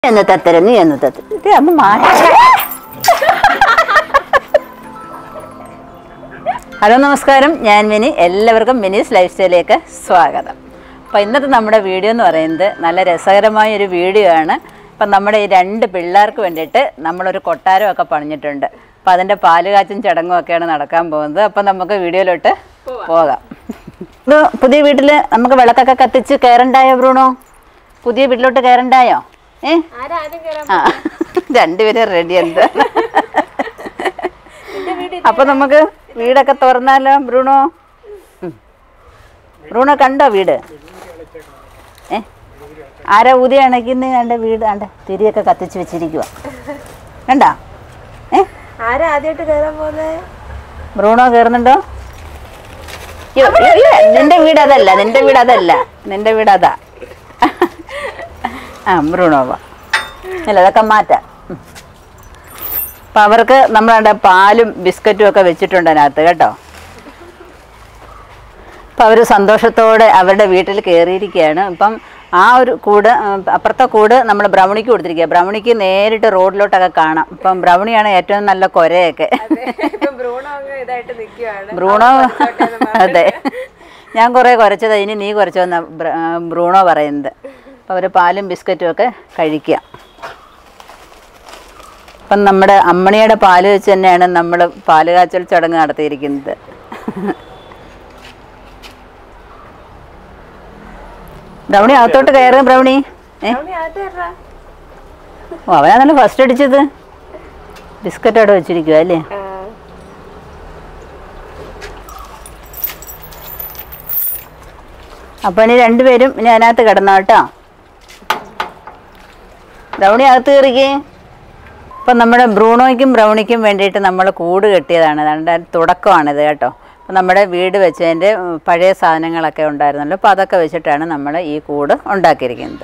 എന്ന് തത്തര നീ എന്ന് തത്തര ഇത് അമ്മ മാറ്റി ഹലോ നമസ്കാരം ഞാൻ മിനി എല്ലാവർക്കും മിനീസ് ലൈഫ് സ്റ്റൈലിലേക്ക് സ്വാഗതം അപ്പോൾ ഇന്നത്തെ നമ്മുടെ വീഡിയോ എന്ന് പറയുന്നത് നല്ല രസകരമായ ഒരു വീഡിയോ ആണ് അപ്പം നമ്മുടെ ഈ രണ്ട് പിള്ളേർക്ക് വേണ്ടിയിട്ട് നമ്മളൊരു കൊട്ടാരമൊക്കെ പണിഞ്ഞിട്ടുണ്ട് അപ്പം അതിൻ്റെ പാലുകാച്ചും ചടങ്ങും ഒക്കെയാണ് നടക്കാൻ പോകുന്നത് അപ്പം നമുക്ക് വീഡിയോയിലോട്ട് പോകാം ഇത് പുതിയ വീട്ടിൽ നമുക്ക് വിളക്കൊക്കെ കത്തിച്ച് കയറണ്ടായോ ബ്രൂണോ പുതിയ വീട്ടിലോട്ട് കയറണ്ടായോ ഏ ആ രണ്ടുപേരും റെഡി എന്ത് അപ്പൊ നമുക്ക് വീടൊക്കെ തുറന്നാലോ ബ്രൂണോ ഉം. ബ്രൂണോ കണ്ടോ വീട് ഏ ആരാ ഊതി അണയ്ക്കുന്ന കണ്ട വീട് കണ്ട തിരിയൊക്കെ കത്തിച്ച് വെച്ചിരിക്കുക കണ്ടാ ഏ ആരാ ആദ്യമായിട്ട് കയറാൻ പോകുന്നത് ബ്രൂണോ കയറുന്നുണ്ടോ യ്യോ, യ്യോ, യ്യോ, നിന്റെ വീട് അതല്ല നിന്റെ വീട് അതല്ല നിന്റെ വീട് അതാ ആ ബ്രൂണോ വാ അല്ല അതൊക്കെ മാറ്റാം ഉം. അപ്പൊ അവർക്ക് നമ്മളവിടെ പാലും ബിസ്ക്കറ്റും ഒക്കെ വെച്ചിട്ടുണ്ട് അതിനകത്ത് കേട്ടോ അപ്പൊ അവര് സന്തോഷത്തോടെ അവരുടെ വീട്ടിൽ കയറിയിരിക്കുകയാണ് ഇപ്പം ആ ഒരു കൂട് ഉം, അപ്പുറത്തെ കൂട് നമ്മൾ ബ്രൗണിക്ക് കൊടുത്തിരിക്കുക ബ്രൗണിക്ക് നേരിട്ട് റോഡിലോട്ടൊക്കെ കാണാം ഇപ്പം ബ്രൗണിയാണ് ഏറ്റവും നല്ല കൊരയൊക്കെ ഇപ്പൊ ബ്രൂണോ അങ്ങ് ഇതായിട്ട് നിൽക്കുവാണ് ബ്രൂണോ അതെ ഞാൻ കുറേ കുറച്ചത് ഇനി നീ കുറച്ചോന്ന ബ്രൂണോ പറയുന്നത് അപ്പോൾ അവർ പാലും ബിസ്ക്കറ്റും ഒക്കെ കഴിക്കുക അപ്പം നമ്മുടെ അമ്മണിയുടെ പാല് വെച്ച് തന്നെയാണ് നമ്മൾ പാല് കാച്ചൽ ചടങ്ങ് നടത്തിയിരിക്കുന്നത് ബ്രൗണി അകത്തോട്ട് കയറുക ബ്രൗണി ഏ ബ്രൗണി ആദ്യം കയറാ ഓ അവനാണല്ലോ ഫസ്റ്റ് അടിച്ചത് ബിസ്ക്കറ്റ് അവിടെ വെച്ചിരിക്കുക അല്ലേ അപ്പോൾ ഇനി രണ്ടുപേരും ഇനി അതിനകത്ത് കിടന്നോ കേട്ടോ ബ്രൗണി അകത്ത് കയറിക്കേ അപ്പം നമ്മുടെ ബ്രൂണോയ്ക്കും ബ്രൗണിക്കും വേണ്ടിയിട്ട് നമ്മൾ കൂട് കെട്ടിയതാണ് അതിൻ്റെ തുടക്കമാണിത് കേട്ടോ അപ്പം നമ്മുടെ വീട് വെച്ചതിൻ്റെ ഉം, പഴയ സാധനങ്ങളൊക്കെ ഉണ്ടായിരുന്നല്ലോ അപ്പോൾ അതൊക്കെ വെച്ചിട്ടാണ് നമ്മൾ ഈ കൂട് ഉണ്ടാക്കിയിരിക്കുന്നത്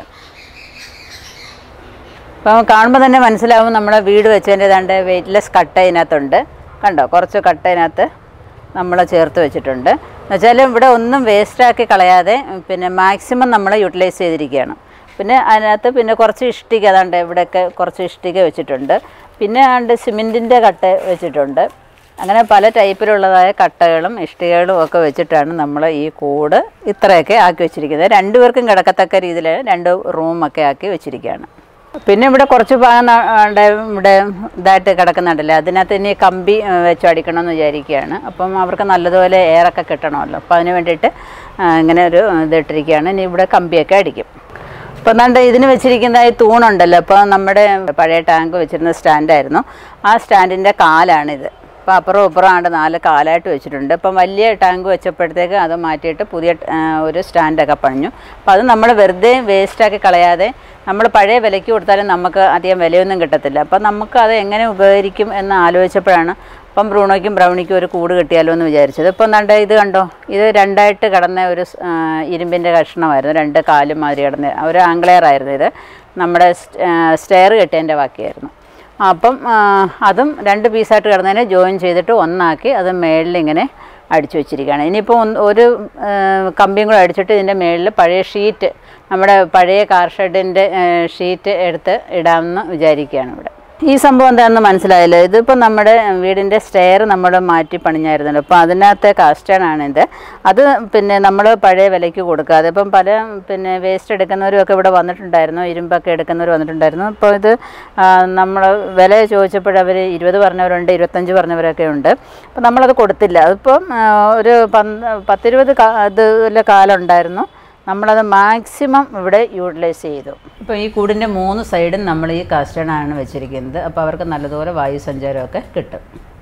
അപ്പം കാണുമ്പോൾ തന്നെ മനസ്സിലാവും നമ്മളെ വീട് വെച്ചതിൻ്റെ ഏതാണ്ട് വെയിറ്റ്ലെസ് കട്ട ഇതിനകത്തുണ്ട് കണ്ടോ കുറച്ച് കട്ട ഇതിനകത്ത് നമ്മൾ ചേർത്ത് വെച്ചിട്ടുണ്ട് എന്നുവെച്ചാൽ ഇവിടെ ഒന്നും വേസ്റ്റാക്കി കളയാതെ ഉം, പിന്നെ മാക്സിമം നമ്മൾ യൂട്ടിലൈസ് ചെയ്തിരിക്കുകയാണ് പിന്നെ അതിനകത്ത് പിന്നെ കുറച്ച് ഇഷ്ടിക അതാണ്ട് ഇവിടെയൊക്കെ കുറച്ച് ഇഷ്ടിക വെച്ചിട്ടുണ്ട് പിന്നെ ആണ്ട് സിമെൻറ്റിൻ്റെ കട്ട വെച്ചിട്ടുണ്ട് അങ്ങനെ പല ടൈപ്പിലുള്ളതായ കട്ടകളും ഇഷ്ടികകളും ഒക്കെ വെച്ചിട്ടാണ് നമ്മൾ ഈ കൂട് ഇത്രയൊക്കെ ആക്കി വെച്ചിരിക്കുന്നത് രണ്ടുപേർക്കും കിടക്കത്തക്ക രീതിയിൽ രണ്ട് റൂമൊക്കെ ആക്കി വെച്ചിരിക്കുകയാണ് പിന്നെ ഇവിടെ കുറച്ച് ഭാഗം ന- ആണ്ട് ഇവിടെ ഇതായിട്ട് കിടക്കുന്നുണ്ടല്ലോ അതിനകത്ത് ഇനി കമ്പി ആ, വെച്ച് അടിക്കണമെന്ന് വിചാരിക്കുകയാണ് അപ്പം അവർക്ക് നല്ലതുപോലെ എയറൊക്കെ കിട്ടണമല്ലോ അപ്പോൾ അതിന് വേണ്ടിയിട്ട് ആ, ഇങ്ങനെ ഒരു ഇതിട്ടിരിക്കുകയാണ് ഇനി ഇവിടെ കമ്പിയൊക്കെ അടിക്കും അപ്പോൾ എന്താണ്ട് ഇതിന് വെച്ചിരിക്കുന്ന ഈ തൂണുണ്ടല്ലോ അപ്പോൾ നമ്മുടെ പഴയ ടാങ്ക് വെച്ചിരുന്ന സ്റ്റാൻഡായിരുന്നു ആ സ്റ്റാൻഡിൻ്റെ കാലാണിത് അപ്പോൾ അപ്പുറം ഇപ്പുറം ആണ്ട് നാല് കാലായിട്ട് വെച്ചിട്ടുണ്ട് അപ്പം വലിയ ടാങ്ക് വെച്ചപ്പോഴത്തേക്ക് അത് മാറ്റിയിട്ട് പുതിയ ആ, ഒരു സ്റ്റാൻഡൊക്കെ പണിഞ്ഞു അപ്പോൾ അത് നമ്മൾ വെറുതെ വേസ്റ്റാക്കി കളയാതെ നമ്മൾ പഴയ വിലയ്ക്ക് കൊടുത്താലും നമുക്ക് അധികം വിലയൊന്നും കിട്ടത്തില്ല അപ്പം നമുക്ക് അത് എങ്ങനെ ഉപകരിക്കും എന്ന് ആലോചിച്ചപ്പോഴാണ് അപ്പം ബ്രൂണോയ്ക്കും ബ്രൗണിക്കും ഒരു കൂട് കിട്ടിയാലോ എന്ന് വിചാരിച്ചത് ഇപ്പം എന്താണ്ട് ഇത് കണ്ടോ ഇത് രണ്ടായിട്ട് കിടന്ന ഒരു സ്- ആ, ഇരുമ്പിൻ്റെ കഷ്ണമായിരുന്നു രണ്ട് കാലും മാതിരി കിടന്ന ഒരു ആംഗ്ലെയർ ആയിരുന്നു ഇത് നമ്മുടെ സ്റ്റെയർ കെട്ടിയതിൻ്റെ ബാക്കിയായിരുന്നു അപ്പം ആ, അതും രണ്ട് പീസായിട്ട് കിടന്നതിനെ ജോയിൻ ചെയ്തിട്ട് ഒന്നാക്കി അത് മേളിൽ ഇങ്ങനെ അടിച്ചു വെച്ചിരിക്കുകയാണ് ഇനിയിപ്പോൾ ഒന്ന് ഒരു ആ, കമ്പിയും കൂടെ അടിച്ചിട്ട് ഇതിൻ്റെ മേളിൽ പഴയ ഷീറ്റ് നമ്മുടെ പഴയ കാർ ഷെഡിൻ്റെ ഷീറ്റ് എടുത്ത് ഇടാമെന്ന് വിചാരിക്കുകയാണ് ഇവിടെ ഈ സംഭവം എന്താണെന്ന് മനസ്സിലായല്ലോ ഇതിപ്പോൾ നമ്മുടെ വീടിൻ്റെ സ്റ്റെയർ നമ്മൾ മാറ്റി പണിഞ്ഞായിരുന്നല്ലോ അപ്പോൾ അതിനകത്തെ കാസ്റ്റേണാണ് ഇത് അത് പിന്നെ നമ്മൾ പഴയ വിലയ്ക്ക് കൊടുക്കാതെ ഇപ്പം പല പിന്നെ വേസ്റ്റ് എടുക്കുന്നവരും ഒക്കെ ഇവിടെ വന്നിട്ടുണ്ടായിരുന്നു ഇരുമ്പൊക്കെ എടുക്കുന്നവർ വന്നിട്ടുണ്ടായിരുന്നു അപ്പോൾ ഇത് നമ്മൾ വില ചോദിച്ചപ്പോൾ അവർ ഇരുപത് പറഞ്ഞവരുണ്ട് ഇരുപത്തഞ്ച് പറഞ്ഞവരൊക്കെ ഉണ്ട് അപ്പോൾ നമ്മളത് കൊടുത്തില്ല അതിപ്പം ആ, ഒരു പന്ത് പത്തിരുപത് കാ ഇതിലെ കാലം ഉണ്ടായിരുന്നു നമ്മളത് മാക്സിമം ഇവിടെ യൂട്ടിലൈസ് ചെയ്തു ഇപ്പോൾ ഈ കൂടിൻ്റെ മൂന്ന് സൈഡും നമ്മൾ ഈ കാസ്റ്റേണാണ് വെച്ചിരിക്കുന്നത് അപ്പോൾ അവർക്ക് നല്ലതുപോലെ വായു സഞ്ചാരമൊക്കെ കിട്ടും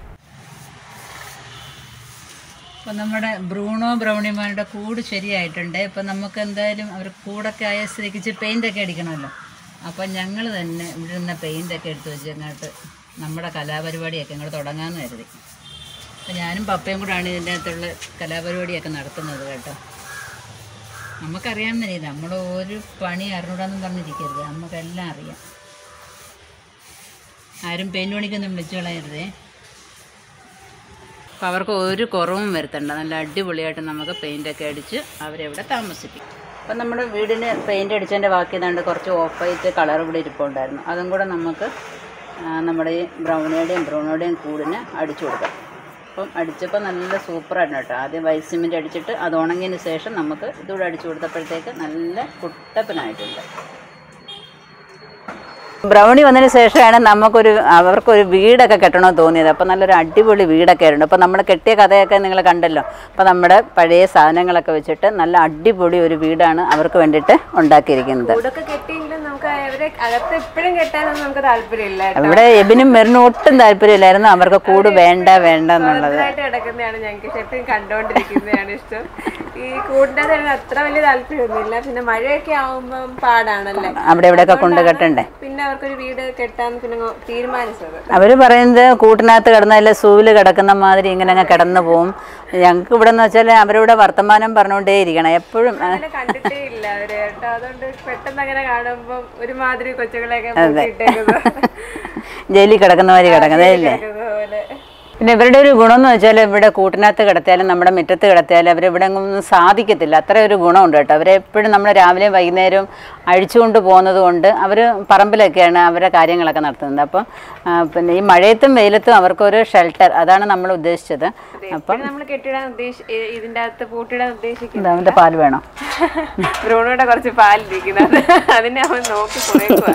അപ്പോൾ നമ്മുടെ ബ്രൂണോ ബ്രൗണിമാരുടെ കൂട് ശരിയായിട്ടുണ്ട് ഇപ്പം നമുക്ക് എന്തായാലും അവർ കൂടൊക്കെ ആയ സ്ഥിതിക്ക് ഇച്ചിരി പെയിൻ്റൊക്കെ അടിക്കണമല്ലോ അപ്പം ഞങ്ങൾ തന്നെ ഇവിടെ നിന്ന് പെയിൻ്റൊക്കെ എടുത്ത് വെച്ച് അങ്ങോട്ട് നമ്മുടെ കലാപരിപാടിയൊക്കെ ഇങ്ങോട്ട് തുടങ്ങാമെന്ന് കരുതി അപ്പം ഞാനും പപ്പയും കൂടാണ് ഇതിൻ്റെ അകത്തുള്ള കലാപരിപാടിയൊക്കെ നടത്തുന്നത് കേട്ടോ നമുക്കറിയാമെന്നേ നമ്മൾ ഒരു പണി അറിഞ്ഞൂടാന്നും പറഞ്ഞിരിക്കരുത് നമുക്കെല്ലാം അറിയാം ആരും പെയിൻറ് പണിക്കൊന്നും വിളിച്ചു കളയരുതേ അപ്പോൾ അവർക്ക് ഒരു കുറവും വരുത്തണ്ട നല്ല അടിപൊളിയായിട്ട് നമുക്ക് പെയിൻ്റൊക്കെ അടിച്ച് അവരെവിടെ താമസിപ്പിക്കും അപ്പം നമ്മുടെ വീടിന് പെയിൻ്റ് അടിച്ചതിൻ്റെ ബാക്കി ഏതാണ്ട് കുറച്ച് ഓഫ് വൈറ്റ് കളർ ഇവിടെ ഇരിപ്പുണ്ടായിരുന്നു അതും കൂടെ നമുക്ക് ആ, നമ്മുടെ ഈ ബ്രൗണിയുടെയും ബ്രൗണിയുടെയും കൂടിന് അടിച്ചു കൊടുക്കാം അപ്പം അടിച്ചപ്പോൾ നല്ല സൂപ്പറായിരുന്നു കേട്ടോ ആദ്യം വൈറ്റ് സിമെൻറ്റ് അടിച്ചിട്ട് അത് ഉണങ്ങിയതിന് ശേഷം നമുക്ക് ഇതുകൂടെ അടിച്ചു കൊടുത്തപ്പോഴത്തേക്ക് നല്ല കുട്ടപ്പനായിട്ടുണ്ട് ബ്രൗണി വന്നതിന് ശേഷമാണ് നമുക്കൊരു അവർക്കൊരു വീടൊക്കെ കെട്ടണമെന്ന് തോന്നിയത് അപ്പോൾ നല്ലൊരു അടിപൊളി വീടൊക്കെ ആയിരുന്നു അപ്പോൾ നമ്മൾ കെട്ടിയ കഥയൊക്കെ നിങ്ങൾ കണ്ടല്ലോ അപ്പോൾ നമ്മുടെ പഴയ സാധനങ്ങളൊക്കെ വെച്ചിട്ട് നല്ല അടിപൊളി ഒരു വീടാണ് അവർക്ക് വേണ്ടിയിട്ട് ഉണ്ടാക്കിയിരിക്കുന്നത് കൂടൊക്കെ കെട്ടിയെങ്കിലും നമുക്ക് അവരെ അകത്ത് എപ്പോഴും കെട്ടാനൊന്നും നമുക്ക് താല്പര്യമില്ല കേട്ടോ. ഇവിടെ എബിനും മെറിനും ഒട്ടും താല്പര്യമില്ലായിരുന്നു അവർക്ക് കൂട് വേണ്ട വേണ്ട എന്നുള്ളത് സ്വതന്ത്രമായിട്ട് കിടക്കുന്നതാണ് ഞങ്ങൾക്ക് ഇഷ്ടം എപ്പോഴും കണ്ടോണ്ടിരിക്കുന്നതാണ് ഇഷ്ടം ഈ കൂടിന്റെ തന്നെ അത്ര വലിയ താല്പര്യമൊന്നുമില്ല പിന്നെ മഴയൊക്കെ ആവുമ്പം പാടാണല്ലേ അവിടെ ഇവിടെയൊക്കെ കൊണ്ട് കെട്ടണ്ടേ പിന്നെ അവർക്കൊരു വീട് കെട്ടാൻ പിന്നെ അങ്ങ് തീരുമാനിച്ചത് അവർ പറയുന്നത് കൂട്ടിനകത്ത് കിടന്നല്ല സൂവിൽ കിടക്കുന്ന മാതിരി ഇങ്ങനെ അങ്ങ് കിടന്നു പോവും ഞങ്ങൾക്ക് ഇവിടെ എന്ന് വെച്ചാൽ അവരിവിടെ വർത്തമാനം പറഞ്ഞുകൊണ്ടേ ഇരിക്കണം എപ്പോഴും ആ, അങ്ങനെ കണ്ടിട്ടേ ഇല്ല അവര് കേട്ടോ അതുകൊണ്ട് പെട്ടെന്ന് അങ്ങനെ കാണുമ്പം ഒരുമാതിരി കൊച്ചുകളെയൊക്കെ പൂട്ടിയിട്ടേക്കുന്നത് ജയിലിൽ കിടക്കുന്ന മാതിരി കിടക്കുന്നത് അല്ലേ പോലെ പിന്നെ ഇവരുടെ ഒരു ഗുണം എന്ന് വെച്ചാൽ ഇവിടെ കൂട്ടിനകത്ത് കിടത്തിയാലും നമ്മുടെ മുറ്റത്ത് കിടത്തിയാലും അവർ ഇവിടെ ഒന്നും സാധിക്കത്തില്ല അത്ര ഒരു ഗുണമുണ്ട് കേട്ടോ അവരെ എപ്പോഴും നമ്മൾ രാവിലെയും വൈകുന്നേരവും അഴിച്ചുകൊണ്ട് പോകുന്നത് കൊണ്ട് അവർ പറമ്പിലൊക്കെയാണ് അവരുടെ കാര്യങ്ങളൊക്കെ നടത്തുന്നത് അപ്പം ആ, പിന്നെ ഈ മഴയത്തും വെയിലത്തും അവർക്കൊരു ഷെൽട്ടർ അതാണ് നമ്മൾ ഉദ്ദേശിച്ചത് അപ്പം നമ്മൾ കെട്ടിടാൻ ഉദ്ദേശി ഇ- ഇതിന്റെ അകത്ത് പൂട്ടിടാൻ ഉദ്ദേശിക്കുന്നത് ഇത് അവൻ്റെ പാല് വേണം ബ്രൂണോയുടെ കുറച്ച് പാലിരിക്കുന്നത് അതിനെ അവൻ നോക്കി കുറേക്കുവാ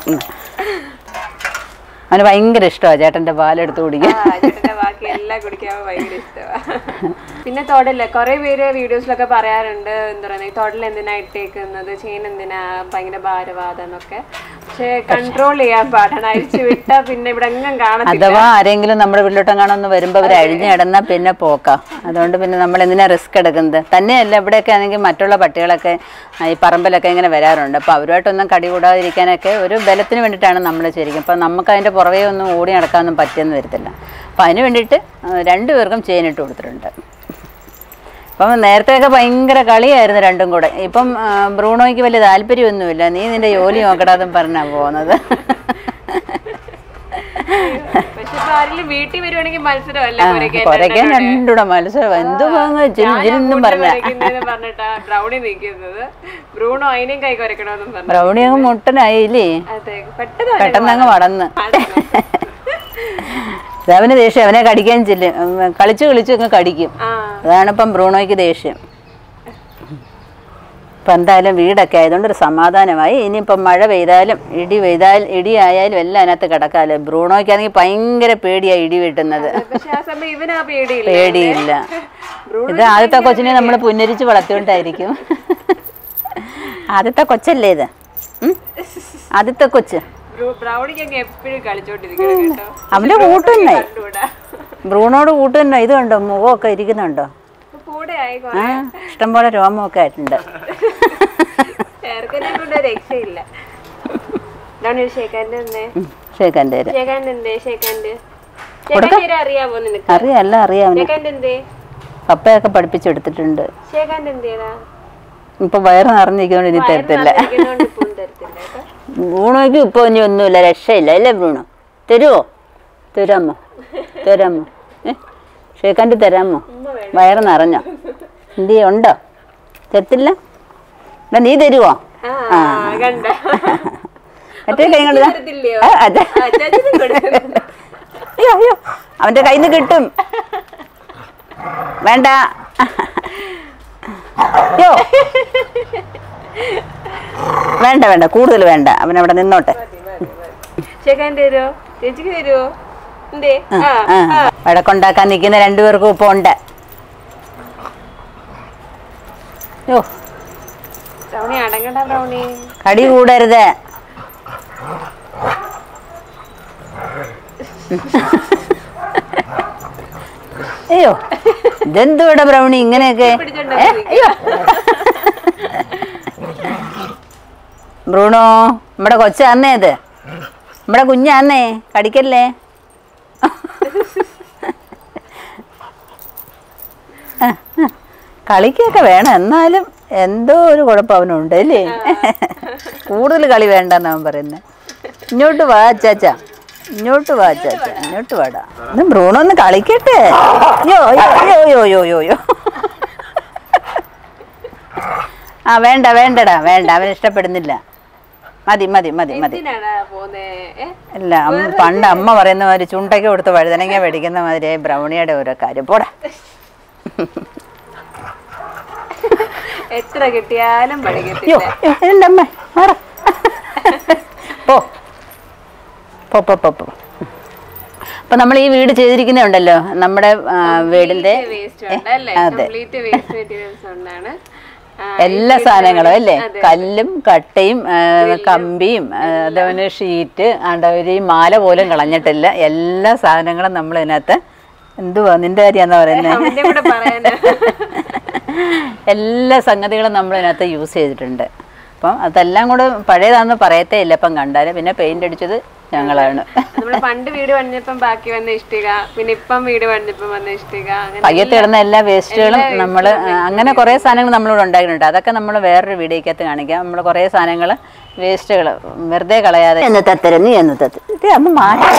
അവന് ഭയങ്കര ഇഷ്ടമാണ് ചേട്ടൻ്റെ പാലെടുത്ത് കുടിക്കാൻ ആ, ചേട്ടന്റെ ബാക്കി എല്ലാം കുടിക്കാൻ ഭയങ്കര ഇഷ്ടമാണ് പിന്നെ തൊടല് കുറെ പേര് വീഡിയോസിലൊക്കെ പറയാറുണ്ട് എന്താ പറയുക ഈ തൊടൽ എന്തിനാ ഇട്ടേക്കുന്നത് ചെയിൻ എന്തിനാ ഭയങ്കര ഭാരവാദം എന്നൊക്കെ പക്ഷെ കൺട്രോൾ ചെയ്യാൻ പാടാണ് അഴിച്ചു വിട്ടാ പിന്നെ ഇവിടെ എങ്ങും കാണത്തില്ല അഥവാ ആരെങ്കിലും നമ്മുടെ വീട്ടിലോട്ടെങ്ങാനും ഒന്ന് വരുമ്പോൾ അവർ അഴിഞ്ഞു കിടന്നാൽ പിന്നെ പോക്കാം അതുകൊണ്ട് പിന്നെ നമ്മൾ എന്തിനാ റിസ്ക് എടുക്കുന്നത് തന്നെയല്ല ഇവിടെയൊക്കെ ആണെങ്കിൽ മറ്റുള്ള പട്ടികളൊക്കെ ആ, ഈ പറമ്പിലൊക്കെ ഇങ്ങനെ വരാറുണ്ട് അപ്പോൾ അവരുമായിട്ടൊന്നും കടി കൂടാതിരിക്കാനൊക്കെ ഒരു ബലത്തിന് വേണ്ടിയിട്ടാണ് നമ്മൾ ശരിക്കും അപ്പോൾ നമുക്ക് അതിൻ്റെ പുറകെ ഒന്നും ഓടി നടക്കാനൊന്നും പറ്റിയെന്ന് വരത്തില്ല അപ്പോൾ അതിന് വേണ്ടിയിട്ട് ആ, രണ്ടുപേർക്കും ചെയിനിട്ട് കൊടുത്തിട്ടുണ്ട് അപ്പം നേരത്തെയൊക്കെ ഭയങ്കര കളിയായിരുന്നു രണ്ടും കൂടെ ഇപ്പം ആ, ബ്രൂണോയ്ക്ക് വലിയ താല്പര്യമൊന്നുമില്ല നീ നിന്റെ ജോലി നോക്കടാതും പറഞ്ഞാണ് പോകുന്നത് പക്ഷെ ഇപ്പൊ ആരെങ്കിലും വീട്ടിൽ വരുവാണെങ്കിൽ മത്സരമല്ല കുരയ്ക്കാൻ കുറയ്ക്കാൻ രണ്ടുകൂടെ മത്സരം എന്തു വാങ്ങ ജിന്നും പറഞ്ഞ കുരയ്ക്കുന്നതെന്ന് പറഞ്ഞിട്ടാ ബ്രൗണി നിൽക്കുന്നത് ബ്രൂണോ അതിനെയും കൈ കുരക്കണമെന്നും പറഞ്ഞു ബ്രൗണി അങ്ങ് മുട്ടനായില്ലേ അതെ പെട്ടെന്ന് അവനെ പെട്ടെന്ന് അങ്ങ് വടന്ന് അവന് ദേഷ്യം അവനെ കടിക്കാൻ ചെല്ലും ഉം, കളിച്ച് കളിച്ച് അങ്ങ് കടിക്കും ആ അതാണ് ഇപ്പം ബ്രൂണോയ്ക്ക് ദേഷ്യം ഇപ്പം എന്തായാലും വീടൊക്കെ ആയതുകൊണ്ട് ഒരു സമാധാനമായി ഇനിയിപ്പം മഴ പെയ്താലും ഇടി പെയ്താൽ ഇടി ആയാലും എല്ലാം അതിനകത്ത് കിടക്കാമല്ലോ ബ്രൂണോയ്ക്കാണെങ്കിൽ ഭയങ്കര പേടിയാണ് ഇടി വെട്ടുന്നത് പക്ഷെ ആ സമയം ഇവനാ പേടിയില്ല പേടിയില്ല ഇത് ആദ്യത്തെ കൊച്ചിനെ നമ്മൾ പുന്നരിച്ച് വളർത്തിയോണ്ടായിരിക്കും ആദ്യത്തെ കൊച്ചല്ലേ ഇത് ഉം? ആദ്യത്തെ കൊച്ച് ബ്രൂ- ബ്രൗണിക്കൊക്കെ എപ്പോഴും കളിച്ചോണ്ടിരിക്കണം കേട്ടോ അവന്റെ കൂട്ട് തന്നെ കണ്ടുകൂടാ ബ്രൂണോട് കൂട്ട് തന്നെ ഇത് കണ്ടോ മുഖമൊക്കെ ഇരിക്കുന്നുണ്ടോ ഇപ്പൊ കൂടെ ആയി ആ ഇഷ്ടംപോലെ രോമമൊക്കെ ആയിട്ടുണ്ട് ചേർക്കനെ കൊണ്ട് ഒരു രക്ഷയില്ല ബ്രൗണി ഒരു ഷേക്കാൻ്റെ തന്നെ ഷേഖാൻ്റെ പേര് ഷേക്കാൻ്റെ എന്തേ ഷേക്കാൻ്റെ ഷേക്കാൻ്റെ പേര് അറിയാമോ നിനക്ക് അറിയാം എല്ലാം അറിയാം അവന് ഷേക്കാൻ്റെ എന്തേ പപ്പയൊക്കെ പഠിപ്പിച്ചെടുത്തിട്ടുണ്ട് ഷേക്കാൻ്റെ എന്തേടാ ഇപ്പൊ വയറ് നിറഞ്ഞിരിക്കുന്നതുകൊണ്ട് ഇനി തരത്തില്ല ഇരിക്കുന്നോണ്ട് ഇപ്പം തരത്തില്ല കേട്ടോ ബ്രൂണോയ്ക്ക് ഇപ്പോൾ ഇനി ഒന്നുമില്ല രക്ഷയില്ല അല്ലേ ബ്രൂണോ തരുമോ തരാമോ തരാമോ ഏ ഷേഖാൻ്റെ തരാമോ വയറ് നിറഞ്ഞോ എന്ത് ചെയ്യും? ഉണ്ടോ തരത്തില്ല എന്നാ നീ തരുവോ ആ കണ്ട മറ്റേ കൈ കൊണ്ട് ദാ. തരത്തില്ലയോ ആ, അതെ ആ, ചേച്ചി കൊടുക്കുന്നുണ്ട്. അയ്യോ അയ്യോ അവന്റെ കയ്യിൽ നിന്ന് കിട്ടും വേണ്ട അയ്യോ വേണ്ട വേണ്ട കൂടുതൽ വേണ്ട അവൻ അവിടെ നിന്നോട്ടെ ഷേക്കാൻ്റെ തരുമോ ചേച്ചിക്ക് തരുമോ എന്തേ ആ ആ വഴക്കുണ്ടാക്കാൻ നിൽക്കുന്ന രണ്ടുപേർക്കും ഇപ്പൊ ഉണ്ട് യോ ബ്രൗണി അടങ്ങണ്ട ബ്രൗണി കടി കൂടരുത് അയ്യോ ഇതെന്തുവിടെ ബ്രൗണി ഇങ്ങനെയൊക്കെ ഏ? അയ്യോ ബ്രൂണോ നമ്മുടെ കൊച്ചാന്നേ അത് നമ്മുടെ കുഞ്ഞാന്നേ കടിക്കല്ലേ കളിക്കൊക്കെ വേണം എന്നാലും എന്തോ ഒരു കുഴപ്പം അവനുണ്ട് അല്ലേ കൂടുതൽ കളി വേണ്ടെന്ന് അവൻ പറയുന്നത് ഇങ്ങോട്ട് വാ ചാച്ച ഇങ്ങോട്ട് വാ ചാച്ച ഇങ്ങോട്ട് വാടാ ഇത് ബ്രൂണോ ഒന്ന് കളിക്കട്ടെ യോ യോ യോ യോ യോ യോ യോ ആ വേണ്ട വേണ്ടടാ വേണ്ട അവൻ ഇഷ്ടപ്പെടുന്നില്ല മതി മതി മതി മതി എന്തിനാണ് പോന്നേ ഏ? അല്ല അമ്മ പണ്ട് അമ്മ പറയുന്ന മാതിരി ചുണ്ടയ്ക്ക് കൊടുത്ത് വഴുതനങ്ങ മേടിക്കുന്ന മാതിരി ബ്രൗണിയുടെ ഓരോ കാര്യം പോടാ എത്ര കിട്ടിയാലും അയ്യോ പഠിക്കത്തില്ല അയ്യോ, എൻ്റെ അമ്മ മാറ പോ പോ പോ പോ പോ അപ്പൊ നമ്മൾ ഈ വീട് ചെയ്തിരിക്കുന്നുണ്ടല്ലോ നമ്മുടെ ആ, വീടിന്റെ വേസ്റ്റ് ഉണ്ട് അല്ലേ അതെ. കംപ്ലീറ്റ് വേസ്റ്റ് മെറ്റീരിയൽസ് കൊണ്ടാണ് ആ, എല്ലാ സാധനങ്ങളും അല്ലേ കല്ലും കട്ടയും ആ, കമ്പിയും ആ, അതേപോലെ ഷീറ്റ് ആണ്ടവര് ഈ മാല പോലും കളഞ്ഞിട്ടില്ല എല്ലാ സാധനങ്ങളും നമ്മൾ ഇതിനകത്ത് എന്തുവാ നിന്റെ കാര്യാന്നാ പറയുന്നത് അവന്റെ കൂടെ പറയാനാ എല്ലാ സംഗതികളും നമ്മൾ ഇതിനകത്ത് യൂസ് ചെയ്തിട്ടുണ്ട് അപ്പം അതെല്ലാം കൂടെ പഴയതാണെന്ന് പറയത്തേ ഇല്ല ഇപ്പം കണ്ടാൽ പിന്നെ പെയിന്റ് അടിച്ചത് ഞങ്ങളാണ് നമ്മള് പണ്ട് വീട് പണിഞ്ഞപ്പം ബാക്കി വന്ന ഇഷ്ടിക പിന്നെ ഇപ്പം വീട് പണിഞ്ഞപ്പം വന്ന ഇഷ്ടിക അങ്ങനെ പയ്യത്ത് കിടന്ന എല്ലാ വേസ്റ്റുകളും നമ്മൾ അങ്ങനെ കുറേ സാധനങ്ങൾ നമ്മളിവിടെ ഉണ്ടാക്കിയിട്ടുണ്ട് അതൊക്കെ നമ്മൾ വേറൊരു വീഡിയോക്കകത്ത് കാണിക്കാം നമ്മൾ കുറേ സാധനങ്ങൾ വേസ്റ്റുകൾ വെറുതെ കളയാതെ എന്ന് തത്തര നീ എന്ന് തത്ത് ഇത് അമ്മ മാറ്റി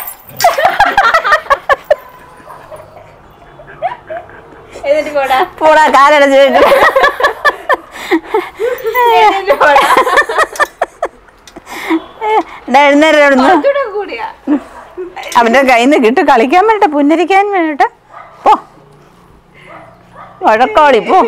എന്നിട്ട് കൂടാ പോടാ കാലടച്ച് എന്നിട്ട് കൂടാ എഴുന്നേരം അവിടുന്ന് കുറച്ചുകൂടെ കൂടിയാ അവൻ്റെ കയ്യിൽ നിന്ന് കിട്ടും കളിക്കാൻ വേണ്ടിട്ട് പുന്നരിക്കാൻ വേണ്ടിട്ട് പോ വഴക്കോളി പോ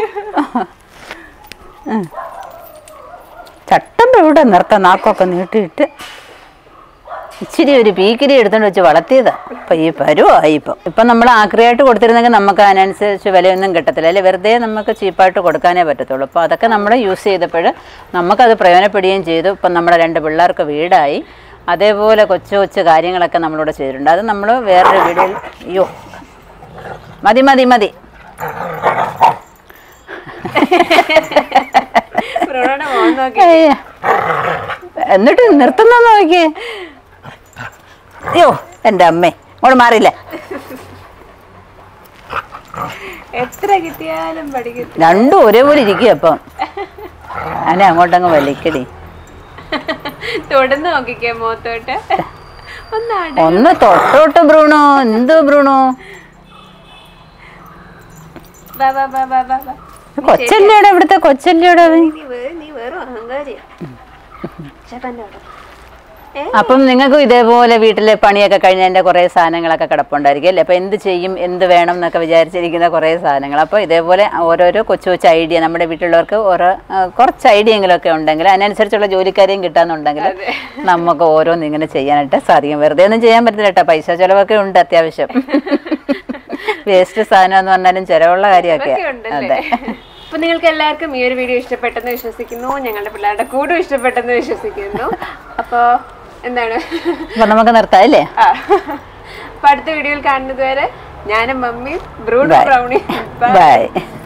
ഉം. ചട്ടമ്പ ഇവിടെ നിർത്താം നാക്കൊക്കെ നീട്ടിയിട്ട് ഇച്ചിരി ഒരു പീക്കിരി എടുത്തോണ്ട് വെച്ച് വളർത്തിയതാ ഇപ്പൊ ഈ പരുവായി ഇപ്പം ഇപ്പം നമ്മൾ ആക്രിയായിട്ട് കൊടുത്തിരുന്നെങ്കിൽ നമുക്ക് അതിനനുസരിച്ച് വിലയൊന്നും കിട്ടത്തില്ല അല്ലെ വെറുതെ നമുക്ക് ചീപ്പായിട്ട് കൊടുക്കാനേ പറ്റത്തുള്ളൂ അപ്പോൾ അതൊക്കെ നമ്മൾ യൂസ് ചെയ്തപ്പോൾ നമുക്കത് പ്രയോജനപ്പെടുകയും ചെയ്തു ഇപ്പം നമ്മുടെ രണ്ട് പിള്ളേർക്ക് വീടായി അതേപോലെ കൊച്ചു കൊച്ചു കാര്യങ്ങളൊക്കെ നമ്മളിവിടെ ചെയ്തിട്ടുണ്ട് അത് നമ്മൾ വേറൊരു വീഡിയോയിൽ അയ്യോ മതി മതി മതി ബ്രോണോടെ മോൻ നോക്കി ഏയ്. എന്നിട്ട് നിർത്തുന്ന നോക്കിയേ അയ്യോ എൻ്റെ അമ്മേ ഇങ്ങോട്ട് മാറിയില്ല എത്ര കിട്ടിയാലും പഠിക്കത്തില്ല രണ്ടും ഒരേപോലെ ഇരിക്കുക അപ്പം ഞാനെ അങ്ങോട്ടങ്ങ് വലിക്കടി തൊടുന്ന് നോക്കിക്കേ മോത്തോട്ട് ഒന്നാട് ഒന്ന് തൊട്ടോട്ട് ബ്രൂണോ എന്തോ ബ്രൂണോ ബാ ബാ ബാ ബാ ബാ ബാ കൊച്ചല്ലേടെ ഇവിടുത്തെ കൊച്ചല്ലേടെ അവൻ നീ വേ- നീ വെറും അഹങ്കാരിയാ ചേട്ടൻ്റെ അവിടെ ഏ അപ്പം നിങ്ങൾക്കും ഇതേപോലെ വീട്ടിലെ പണിയൊക്കെ കഴിഞ്ഞതിൻ്റെ കുറേ സാധനങ്ങളൊക്കെ കിടപ്പുണ്ടായിരിക്കും അല്ലേ അപ്പോൾ എന്ത് ചെയ്യും എന്ത് വേണം എന്നൊക്കെ വിചാരിച്ചിരിക്കുന്ന കുറേ സാധനങ്ങൾ അപ്പോൾ ഇതേപോലെ ഓരോരോ കൊച്ചു കൊച്ചു ഐഡിയ നമ്മുടെ വീട്ടിലുള്ളവർക്ക് ഓരോ ആ, കുറച്ച് ഐഡിയെങ്കിലുമൊക്കെ ഉണ്ടെങ്കിൽ അതിനനുസരിച്ചുള്ള ജോലിക്കാരെയും കിട്ടാന്നുണ്ടെങ്കിൽ നമുക്ക് ഓരോന്ന് ഇങ്ങനെ ചെയ്യാനായിട്ട് സാധിക്കും വെറുതെ ഒന്നും ചെയ്യാൻ പറ്റില്ല കേട്ടോ പൈസ ചിലവൊക്കെ ഉണ്ട് അത്യാവശ്യം വേസ്റ്റ് സാധനം എന്ന് പറഞ്ഞാലും ചിലവുള്ള കാര്യമൊക്കെ ഇതൊക്കെ ഉണ്ടല്ലേ അതെ അപ്പൊ നിങ്ങൾക്ക് എല്ലാവർക്കും ഈ ഒരു വീഡിയോ ഇഷ്ടപ്പെട്ടെന്ന് വിശ്വസിക്കുന്നു ഞങ്ങളുടെ പിള്ളേരുടെ കൂടും ഇഷ്ടപ്പെട്ടെന്ന് വിശ്വസിക്കുന്നു അപ്പോ എന്താണ് അപ്പം നമുക്ക് നിർത്താം അല്ലേ ആ. അപ്പൊ അടുത്ത വീഡിയോയിൽ കാണുന്നത് വരെ ഞാനും മമ്മിയും ബ്രൂണോ Bye. Brownie by